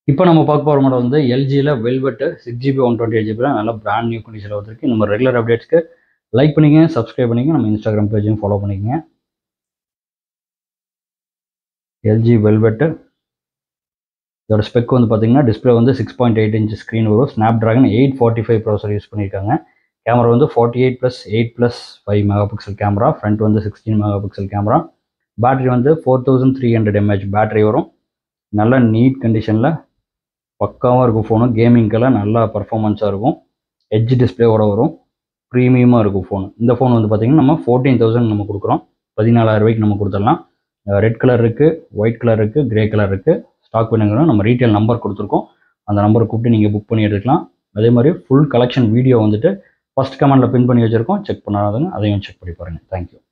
இப்போ நம்ம பார்க்க போகிற மாடல் வந்து எல்ஜியில் velvet six GB one twenty eight ஜிபியில் நல்லா பிராண்ட் நியூ கண்டிஷனில் வந்திருக்கு நம்ம ரெகுலர் அப்டேட்ஸ்க்கு லைக் பண்ணிக்கங்க சப்ஸ்கிரைப் பண்ணிக்கங்க நம்ம இன்ஸ்டாகிராம் பேஜையும் ஃபாலோ பண்ணிக்கங்க எல்ஜி வெல்வெட்டு இதோட ஸ்பெக் வந்து பார்த்தீங்கன்னா டிஸ்பிளே வந்து six point eight inch screen வரும் Snapdragon eight forty five processor use பண்ணியிருக்காங்க கேமரா வந்து forty eight plus eight plus five megapixel camera front வந்து sixteen megapixel camera battery வந்து four thousand three hundred mAh battery வரும் நல்ல NEET கண்டிஷனில் பக்காவாக இருக்கும் ஃபோனு கேமிங்க்கெல்லாம் நல்லா பர்ஃபார்மன்ஸாக இருக்கும் எட்ஜ் டிஸ்பிளேவோட வரும் ப்ரீமியமாக இருக்கும் ஃபோன் இந்த ஃபோன் வந்து பார்த்திங்கன்னா நம்ம ஃபோர்டீன் தௌசண்ட் நம்ம கொடுக்குறோம் பதினாலாயிரம் ரூபாய்க்கு நம்ம கொடுத்துடலாம் ரெட் கலர் இருக்குது ஒயிட் கலர் இருக்குது கிரே கலர் இருக்குது ஸ்டாக் பண்ணுங்கிறோம் நம்ம ரீட்டைல் நம்பர் கொடுத்துருக்கோம் அந்த நம்பரை கூப்பிட்டு நீங்கள் புக் பண்ணி எடுக்கலாம் அதே மாதிரி ஃபுல் கலெக்ஷன் வீடியோ வந்துட்டு ஃபஸ்ட் கமெண்டில் பின் பண்ணி வச்சுருக்கோம் செக் பண்ணாதுங்க அதையும் செக் பண்ணி பாருங்கள் தேங்க்யூ